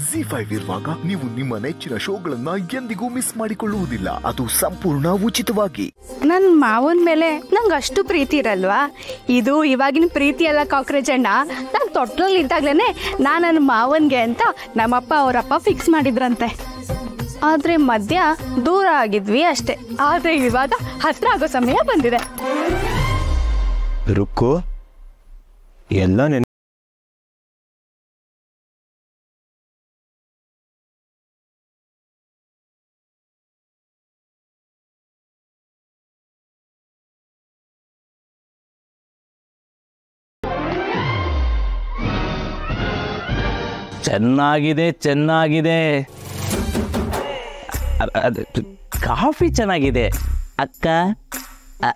G five ಇರುವಾಗ ನೀವು ನಿಮ್ಮ ನೆಚ್ಚಿನ ಶೋಗಳನ್ನ ಎಂದಿಗೂ ಮಿಸ್ ಮಾಡಿಕೊಳ್ಳುವುದಿಲ್ಲ ಅದು ಸಂಪೂರ್ಣ ಉಚಿತವಾಗಿ ನನ್ನ ಮಾವನ ಮೇಲೆ ನಂಗೆ ಅಷ್ಟು ಪ್ರೀತಿ ಇರಲ್ವಾ ಇದು ಇವಾಗಿನ ಪ್ರೀತಿ ಎಲ್ಲ ಕಾಕ್ರೋಚ್ ಅಣ್ಣ ನಾನು ತೊಟ್ಲಲ್ಲಿ ಇದ್ದಾಗ್ಲೇ ನಾನು ನನ್ನ ಮಾವನ್ಗೆ ಅಂತ ನಮ್ಮಪ್ಪ ಅವರಪ್ಪ ಫಿಕ್ಸ್ ಮಾಡಿದ್ರಂತೆ ಆದ್ರೆ ಮಧ್ಯ ದೂರ ಆಗಿದ್ವಿ ಅಷ್ಟೇ ಆದ್ರೆ ಇವಾಗ ಹತ್ರ ಆಗೋ ಸಮಯ ಬಂದಿದೆ ರುಕ್ಕು ಎಲ್ಲ ನೆನ್ ಚೆನ್ನಾಗಿದೆ ಚೆನ್ನಾಗಿದೆ ಅ- ಅದು ಕಾಫಿ ಚೆನ್ನಾಗಿದೆ ಅಕ್ಕ ಅ-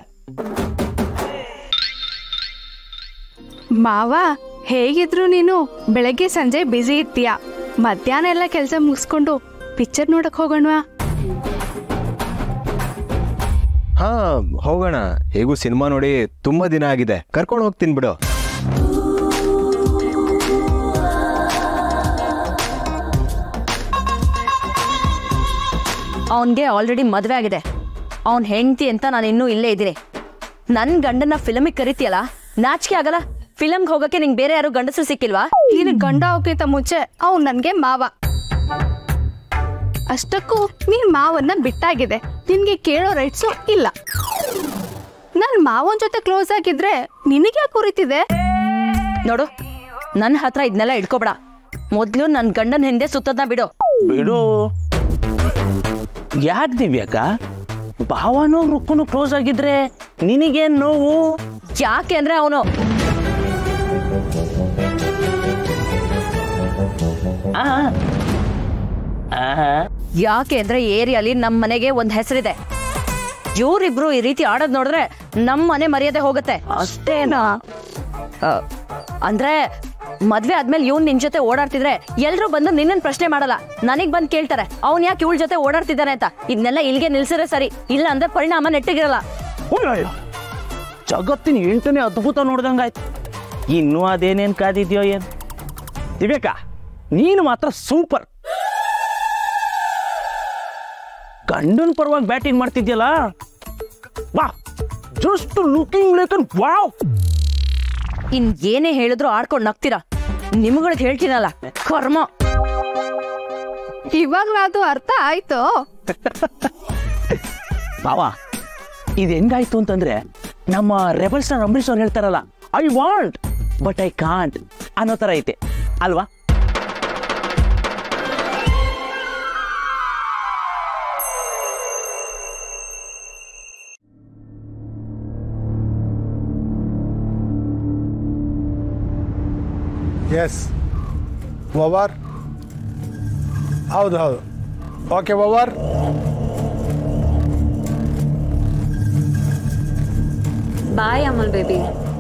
ಮಾವ ಹೇಗಿದ್ರು ನೀನು ಬೆಳಗ್ಗೆ ಸಂಜೆ ಬ್ಯುಸಿ ಇರ್ತೀಯ ಮಧ್ಯಾಹ್ನ ಎಲ್ಲ ಕೆಲಸ ಮುಗಿಸ್ಕೊಂಡು ಪಿಕ್ಚರ್ ನೋಡಕ್ ಹೋಗೋಣವಾ ಹಾ ಹೋಗೋಣ ಹೇಗೂ ಸಿನಿಮಾ ನೋಡಿ ತುಂಬಾ ದಿನ ಆಗಿದೆ ಕರ್ಕೊಂಡು ಹೋಗ್ತೀನಿ ಬಿಡು ಅವನಿಗೆ ಆಲ್ರೆಡಿ ಮದುವೆ ಆಗಿದೆ ಅವನ್ ಹೆಂಡತಿ ಅಂತ ನಾನು ಇನ್ನೂ ಇಲ್ಲೇ ಇದ್ದೀನಿ ನನ್ನ ಗಂಡನ ಫಿಲಮಿಗೆ ಕರಿತೀಯಲ್ಲ ನಾಚಿಕೆ ಆಗಲ್ಲ ಫಿಲಮ್ಗೆ ಹೋಗಕ್ಕೆ ನಿಂಗೆ ಬೇರೆ ಯಾರು ಗಂಡಸರು ಸಿಕ್ಕಿಲ್ವಾ ನೀನು ಗಂಡ ಹೋಗಿಂತ ಮುಂಚೆ ಅವ್ನು ನನಗೆ ಮಾವ ಅಷ್ಟಕ್ಕೂ ನೀನ್ ಮಾವನ್ನ ಬಿಟ್ಟಾಗಿದೆ ನಿನ್ಗೆ ಕೇಳೋ ರೈಟ್ಸು ಇಲ್ಲ ನನ್ ಮಾವನ್ ಜೊತೆ ಕ್ಲೋಸ್ ಆಗಿದ್ರೆ ನಿನಗೆ ಯಾಕೆ ಉರಿತಿದೆ ನೋಡು ನನ್ನ ಹತ್ರ ಇದನ್ನೆಲ್ಲ ಇಟ್ಕೋಬೇಡ ಮೊದಲು ನನ್ನ ಗಂಡನ ಹಿಂದೆ ಸುತ್ತದ್ನ ಬಿಡು ಬಿಡು ಯಾಕೆ ದಿವ್ಯಾಕ ಭಾವನೂ ರುಕ್ಕನು ಕ್ಲೋಸ್ ಆಗಿದ್ರೆ ನಿನಗೇನ್ ನೋವು ಯಾಕೆ ಅಂದ್ರೆ ಅವನು ಆ ಆ ಯಾಕೆ ಅಂದ್ರೆ ಏರಿಯಾಲಿ ನಮ್ಮ ಮನೆಗೆ ಒಂದ್ ಹೆಸರಿದೆ ಇವ್ರಿಬ್ರು ಈ ರೀತಿ ಆಡೋದ್ ನೋಡಿದ್ರೆ ನಮ್ಮ ಮನೆ ಮರ್ಯಾದೆ ಹೋಗುತ್ತೆ ಅಷ್ಟೇನಾ ಆ, ಅಂದ್ರೆ ಮದ್ವೆ ಆದ್ಮೇಲೆ ಇವ್ನ್ ನಿನ್ ಜೊತೆ ಓಡಾಡ್ತಿದ್ರೆ ಎಲ್ರು ಬಂದು ನಿನ್ನನ್ ಪ್ರಶ್ನೆ ಮಾಡಲ್ಲ ನನಗ್ ಬಂದ್ ಕೇಳ್ತಾರೆ ಅವ್ನ್ ಯಾಕೆ ಇವಳ ಜೊತೆ ಓಡಾಡ್ತಿದ್ದಾನೆ ಅಂತ ಇದನ್ನೆಲ್ಲ ಇಲ್ಗೆ ನಿಲ್ಸಿದ್ರೆ ಸರಿ ಇಲ್ಲ ಅಂದ್ರೆ ಪರಿಣಾಮ ನೆಟ್ಟಿಗಿರಲ್ಲ ಅಯ್ಯೋ ಜಗತ್ತಿನ ಎಂಟನೇ ಅದ್ಭುತ ನೋಡ್ದಂಗಾಯ್ತು ಇನ್ನೂ ಅದೇನೇನ್ ಕಾದಿದ್ಯೋ ಏನ್ ದಿವ್ಯಾಕ ನೀನು ಮಾತ್ರ ಸೂಪರ್ ಗಂಡನ ಪರವಾಗಿ ಬ್ಯಾಟಿಂಗ್ ಮಾಡ್ತಿದ್ಯಲ್ಲ ವಾ ಜಸ್ಟ್ ಲುಕಿಂಗ್ ಲೈಕ್ ವಾವ್ ಇನ್ ಏನೇ ಹೇಳಿದ್ರು ಆಡ್ಕೊಂಡ್ ನಗ್ತೀರಾ ನಿಮ್ಗಳಿಗೆ ಹೇಳ್ತೀನಲ್ಲ ಕರ್ಮ ಇವಾಗ್ಲಾದು ಅರ್ಥ ಆಯ್ತು ಮಾವ ಇದು ಹೆಂಗಾಯ್ತು ಅಂತಂದ್ರೆ ನಮ್ಮ ರೆಬಲ್ ಸ್ಟಾರ್ ಅಂಬರೀಶ್ ಅವ್ರು ಹೇಳ್ತಾರಲ್ಲ I want but I can't ಅನ್ನೋ ಥರ ಐತೆ ಅಲ್ವಾ ಎಸ್ ಓವರ್ ಹೌದು ಹೌದು ಓಕೆ ಓವರ್ ಬಾಯ್ ಅಮಲ್ ಬೇಬಿ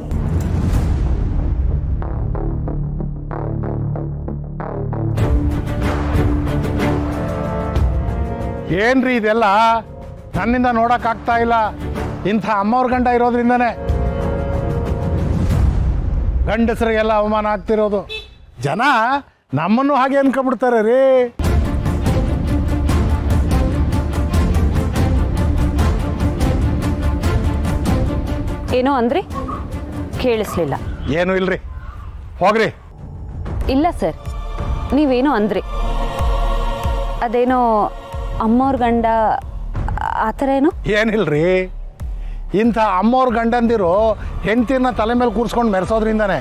ಏನ್ರಿ ಇದೆಲ್ಲ ನನ್ನಿಂದ ನೋಡೋಕ್ಕಾಗ್ತಾ ಇಲ್ಲ ಇಂಥ ಅಮ್ಮವ್ರ ಗಂಡ ಇರೋದ್ರಿಂದನೇ ಗಂಡಸರಿಗೆಲ್ಲ ಅವಮಾನ ಆಗ್ತಿರೋದು ಜನ ನಮ್ಮನ್ನು ಹಾಗೆ ಅನ್ಕೊಂಡ್ಬಿಡ್ತಾರೆ ರೀ ಏನೋ ಅಂದ್ರಿ ಕೇಳಿಸ್ಲಿಲ್ಲ ಏನು ಇಲ್ರಿ ಹೋಗ್ರಿ ಇಲ್ಲ ಸರ್ ನೀವೇನೋ ಅಂದ್ರಿ ಅದೇನೋ ಅಮ್ಮವ್ರ ಗಂಡ ಆ ಥರ ಏನೋ ಏನಿಲ್ರಿ ಇಂಥ ಅಮ್ಮವ್ರ ಗಂಡಂದಿರು ಹೆಂಡ್ತಿನ ತಲೆ ಮೇಲೆ ಕೂರಿಸ್ಕೊಂಡು ಮೆರೆಸೋದ್ರಿಂದಾನೆ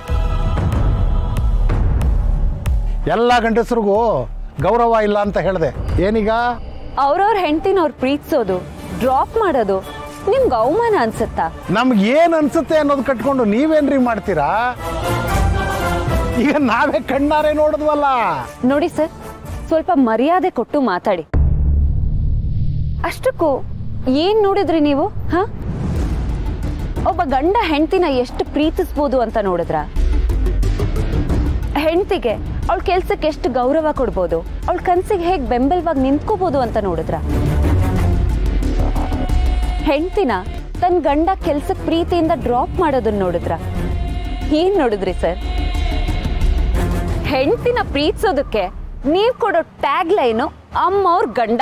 ಎಲ್ಲ ಗಂಡಸರಿಗೂ ಗೌರವ ಇಲ್ಲ ಅಂತ ಹೇಳಿದೆ ಏನೀಗ ಅವ್ರವ್ರ ಹೆಂಡ್ತಿನ ಅವ್ರು ಪ್ರೀತಿಸೋದು ಡ್ರಾಪ್ ಮಾಡೋದು ನಿಮ್ಗೆ ಅವಮಾನ ಅನ್ಸುತ್ತಾ ನಮ್ಗೆ ಏನ್ ಅನ್ಸುತ್ತೆ ಅನ್ನೋದು ಕಟ್ಕೊಂಡು ನೀವೇನ್ರಿ ಮಾಡ್ತೀರಾ ಈಗ ನಾವೇ ಕಣ್ಣಾರೆ ನೋಡಿದ್ವಲ್ಲ ನೋಡಿ ಸರ್ ಸ್ವಲ್ಪ ಮರ್ಯಾದೆ ಕೊಟ್ಟು ಮಾತಾಡಿ ಅಷ್ಟಕ್ಕೂ ಏನ್ ನೋಡಿದ್ರಿ ನೀವು ಹ ಒಬ್ಬ ಗಂಡ ಹೆಂಡ್ತಿನ ಎಷ್ಟು ಪ್ರೀತಿಸ್ಬೋದು ಅಂತ ನೋಡಿದ್ರ ಹೆಂಡ್ತಿಗೆ ಅವಳ ಕೆಲ್ಸಕ್ಕೆ ಎಷ್ಟು ಗೌರವ ಕೊಡ್ಬೋದು ಅವಳ ಕನ್ಸಿಗೆ ಹೇಗೆ ಬೆಂಬಲವಾಗಿ ನಿಂತ್ಕೋಬೋದು ಅಂತ ನೋಡಿದ್ರ ಹೆಂಡ್ತಿನ ತನ್ನ ಗಂಡ ಕೆಲ್ಸಕ್ಕೆ ಪ್ರೀತಿಯಿಂದ ಡ್ರಾಪ್ ಮಾಡೋದನ್ನ ನೋಡಿದ್ರ ಏನ್ ನೋಡಿದ್ರಿ ಸರ್ ಹೆಂಡ್ತಿನ ಪ್ರೀತಿಸೋದಕ್ಕೆ ನೀವು ಕೊಡೋ ಟ್ಯಾಗ್ ಲೈನು ಅಮ್ಮವ್ರ ಗಂಡ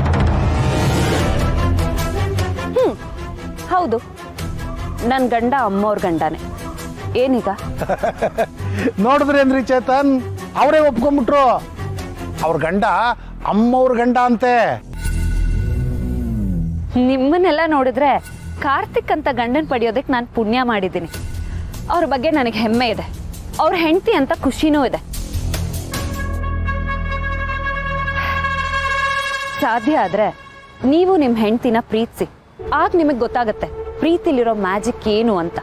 ಹ್ಮ್ ಹೌದು ನನ್ನ ಗಂಡ ಅಮ್ಮವ್ರ ಗಂಡನೇ ಏನೀಗ ನೋಡಿದ್ರಿ ಅಂದ್ರಿ ಚೇತನ್ ಅವರೇ ಒಪ್ಕೊಂಡ್ಬಿಟ್ರು ಅವ್ರ ಗಂಡ ಅಮ್ಮವ್ರ ಗಂಡ ಅಂತೆ ನಿಮ್ಮನ್ನೆಲ್ಲ ನೋಡಿದ್ರೆ ಕಾರ್ತಿಕ್ ಅಂತ ಗಂಡನ್ ಪಡೆಯೋದಕ್ಕೆ ನಾನು ಪುಣ್ಯ ಮಾಡಿದ್ದೀನಿ ಅವ್ರ ಬಗ್ಗೆ ನನಗೆ ಹೆಮ್ಮೆ ಇದೆ ಅವ್ರ ಹೆಂಡತಿ ಅಂತ ಖುಷಿನೂ ಇದೆ ಸಾಧ್ಯ ಆದ್ರೆ ನೀವು ನಿಮ್ಮ ಹೆಂಡತಿನ ಪ್ರೀತಿಸಿ ಆಗ ನಿಮಗೆ ಗೊತ್ತಾಗತ್ತೆ ಪ್ರೀತಿಲಿರೋ ಮ್ಯಾಜಿಕ್ ಏನು ಅಂತ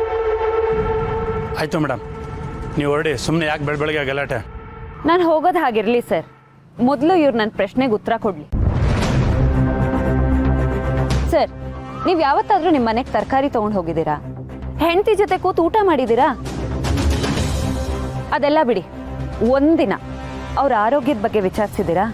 ಆಯಿತು ಮೇಡಮ್ ನೀವು ಹೊರಡಿ ಸುಮ್ಮನೆ ಯಾಕೆ ಬೆಳ ಬೆಳಗ್ಗೆ ಗಲಾಟೆ ನಾನು ಹೋಗೋದು ಹಾಗಿರ್ಲಿ ಸರ್ ಮೊದಲು ಇವ್ರು ನನ್ನ ಪ್ರಶ್ನೆಗೆ ಉತ್ತರ ಕೊಡ್ಲಿ ಸರ್ ನೀವು ಯಾವತ್ತಾದ್ರೂ ನಿಮ್ಮ ಮನೆಗೆ ತರಕಾರಿ ತಗೊಂಡು ಹೋಗಿದ್ದೀರಾ ಹೆಂಡತಿ ಜೊತೆ ಕೂತು ಊಟ ಮಾಡಿದ್ದೀರಾ ಅದೆಲ್ಲ ಬಿಡಿ ಒಂದಿನ ಅವ್ರ ಆರೋಗ್ಯದ ಬಗ್ಗೆ ವಿಚಾರಿಸಿದ್ದೀರಾ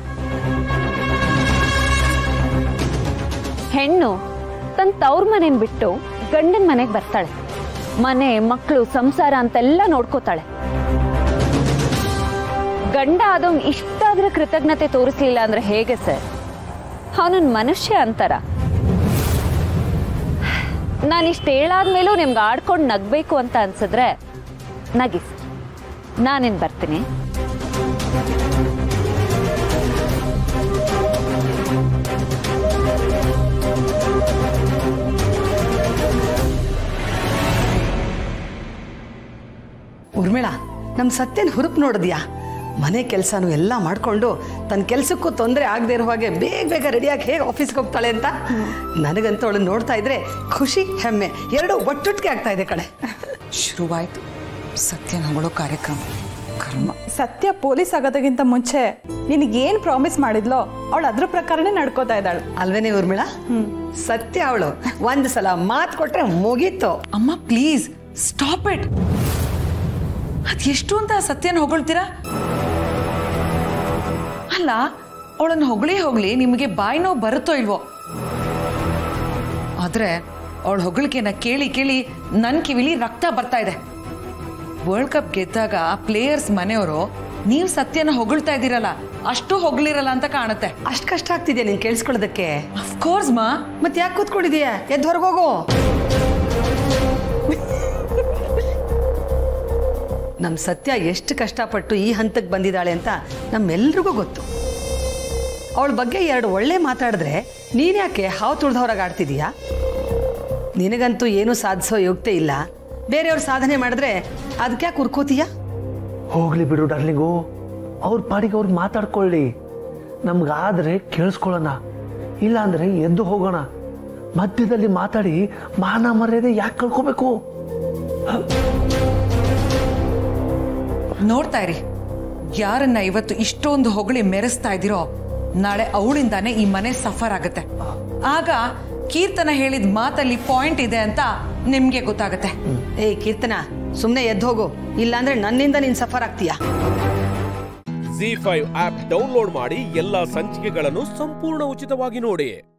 ಹೆಣ್ಣು ತನ್ನ ತವ್ರ ಮನೇನ್ ಬಿಟ್ಟು ಗಂಡನ ಮನೆಗೆ ಬರ್ತಾಳೆ ಮನೆ ಮಕ್ಕಳು ಸಂಸಾರ ಅಂತೆಲ್ಲ ನೋಡ್ಕೋತಾಳೆ ಗಂಡ ಆದವ್ನ್ ಇಷ್ಟಾದ್ರೂ ಕೃತಜ್ಞತೆ ತೋರಿಸ್ಲಿಲ್ಲ ಅಂದ್ರೆ ಹೇಗೆ ಸರ್ ಅವನನ್ ಮನುಷ್ಯ ಅಂತಾರ ನಾನು ಇಷ್ಟು ಹೇಳಾದ್ಮೇಲೂ ನಿಮ್ಗೆ ಆಡ್ಕೊಂಡು ನಗ್ಬೇಕು ಅಂತ ಅನ್ಸಿದ್ರೆ ನಗಿ ಸರ್ ನಾನೇನು ಬರ್ತೀನಿ ಉರ್ಮಿಳಾ ನಮ್ಮ ಸತ್ಯನ ಹುರುಪ್ ನೋಡಿದ್ಯಾ ಮನೆ ಕೆಲಸನೂ ಎಲ್ಲ ಮಾಡ್ಕೊಂಡು ತನ್ನ ಕೆಲಸಕ್ಕೂ ತೊಂದರೆ ಆಗದೆ ಇರೋ ಹಾಗೆ ಬೇಗ ಬೇಗ ರೆಡಿಯಾಗಿ ಹೇಗೆ ಆಫೀಸ್ಗೆ ಹೋಗ್ತಾಳೆ ಅಂತ ನನಗಂತೂ ಅವಳು ನೋಡ್ತಾ ಇದ್ರೆ ಖುಷಿ ಹೆಮ್ಮೆ ಎರಡೂ ಒಟ್ಟೊಟ್ಟಿಗೆ ಆಗ್ತಾ ಇದೆ ಕಡೆ ಶುರುವಾಯಿತು ಸತ್ಯನ ಹೊಗಳೋ ಕಾರ್ಯಕ್ರಮ ಕರ್ಮ ಸತ್ಯ ಪೊಲೀಸ್ ಆಗೋದಕ್ಕಿಂತ ಮುಂಚೆ ನಿನಗೇನು ಪ್ರಾಮಿಸ್ ಮಾಡಿದ್ಲೋ ಅವಳು ಅದ್ರ ಪ್ರಕಾರನೇ ನಡ್ಕೋತಾ ಇದ್ದಾಳು ಅಲ್ವೇನೆ ಊರ್ಮಿಳಾ ಸತ್ಯ ಅವಳು ಒಂದು ಸಲ ಮಾತು ಕೊಟ್ರೆ ಮುಗೀತು ಅಮ್ಮ ಪ್ಲೀಸ್ ಸ್ಟಾಪ್ ಇಟ್ ಅದ್ ಎಷ್ಟು ಅಂತ ಸತ್ಯನ ಹೊಗಳ್ತೀರಾ ಅಲ್ಲ ಅವಳನ್ನು ಹೊಗಳಿ ಹೋಗ್ಲಿ ನಿಮಗೆ ಬಾಯಿ ನೋವು ಬರುತ್ತೋ ಇಲ್ವೋ ಆದ್ರೆ ಅವಳ ಹೊಗಳಿಕೆನ ಕೇಳಿ ಕೇಳಿ ನನ್ನ ಕಿವಿಲಿ ರಕ್ತ ಬರ್ತಾ ಇದೆ ವರ್ಲ್ಡ್ ಕಪ್ ಗೆದ್ದಾಗ ಪ್ಲೇಯರ್ಸ್ ಮನೆಯವರು ನೀವು ಸತ್ಯನ ಹೊಗಳ್ತಾ ಇದ್ದೀರಲ್ಲ ಅಷ್ಟು ಹೊಗಳಿರಲ್ಲ ಅಂತ ಕಾಣುತ್ತೆ ಅಷ್ಟು ಕಷ್ಟ ಆಗ್ತಿದ್ಯಾ ನೀನು ಕೇಳಿಸ್ಕೊಳ್ಳೋದಕ್ಕೆ ಅಫ್ಕೋರ್ಸ್ ಮಾ ಮತ್ತೆ ಯಾಕೆ ಕೂತ್ಕೊಂಡಿದೀಯಾ ಎದ್ದು ಹೊರಗೋಗು ನಮ್ಮ ಸತ್ಯ ಎಷ್ಟು ಕಷ್ಟಪಟ್ಟು ಈ ಹಂತಕ್ಕೆ ಬಂದಿದ್ದಾಳೆ ಅಂತ ನಮ್ಮೆಲ್ರಿಗೂ ಗೊತ್ತು ಅವಳ ಬಗ್ಗೆ ಎರಡು ಒಳ್ಳೆ ಮಾತಾಡಿದ್ರೆ ನೀನ್ಯಾಕೆ ಹಾವು ತುಳ್ದವ್ರಾಗ ಆಡ್ತಿದೀಯಾ ನಿನಗಂತೂ ಏನೂ ಸಾಧಿಸೋ ಯೋಗ್ಯತೆ ಇಲ್ಲ ಬೇರೆಯವ್ರ ಸಾಧನೆ ಮಾಡಿದ್ರೆ ಅದಕ್ಕೆ ಯಾಕೆ ಉರ್ಕೋತೀಯಾ ಹೋಗ್ಲಿ ಬಿಡು ಡಾರ್ಲಿಂಗು ಅವ್ರ ಪಾಡಿಗೆ ಅವ್ರು ಮಾತಾಡ್ಕೊಳ್ಳಿ ನಮ್ಗಾದ್ರೆ ಕೇಳಿಸ್ಕೊಳ್ಳೋಣ ಇಲ್ಲ ಅಂದ್ರೆ ಎದ್ದು ಹೋಗೋಣ ಮಧ್ಯದಲ್ಲಿ ಮಾತಾಡಿ ಮಾನ ಮರ್ಯಾದೆ ಯಾಕೆ ಕಳ್ಕೋಬೇಕು ನೋಡ್ತಾ ಇರಿ ಯಾರನ್ನ ಇವತ್ತು ಇಷ್ಟೊಂದು ಹೊಗಳಿ ಮೆರೆಸ್ತಾ ಇದ್ದೀರೋ ನಾಳೆ ಅವಳಿಂದಾನೇ ಈ ಮನೆ ಸಫರ್ ಆಗುತ್ತೆ ಆಗ ಕೀರ್ತನ ಹೇಳಿದ ಮಾತಲ್ಲಿ ಪಾಯಿಂಟ್ ಇದೆ ಅಂತ ನಿಮ್ಗೆ ಗೊತ್ತಾಗುತ್ತೆ ಏಯ್ ಕೀರ್ತನ ಸುಮ್ಮನೆ ಎದ್ದು ಹೋಗು ಇಲ್ಲಾಂದ್ರೆ ನನ್ನಿಂದ ನೀನು ಸಫರ್ ಆಗ್ತೀಯಾ ಜಿ ಫೈವ್ ಆಪ್ ಡೌನ್ಲೋಡ್ ಮಾಡಿ ಎಲ್ಲಾ ಸಂಚಿಕೆಗಳನ್ನು ಸಂಪೂರ್ಣ ಉಚಿತವಾಗಿ ನೋಡಿ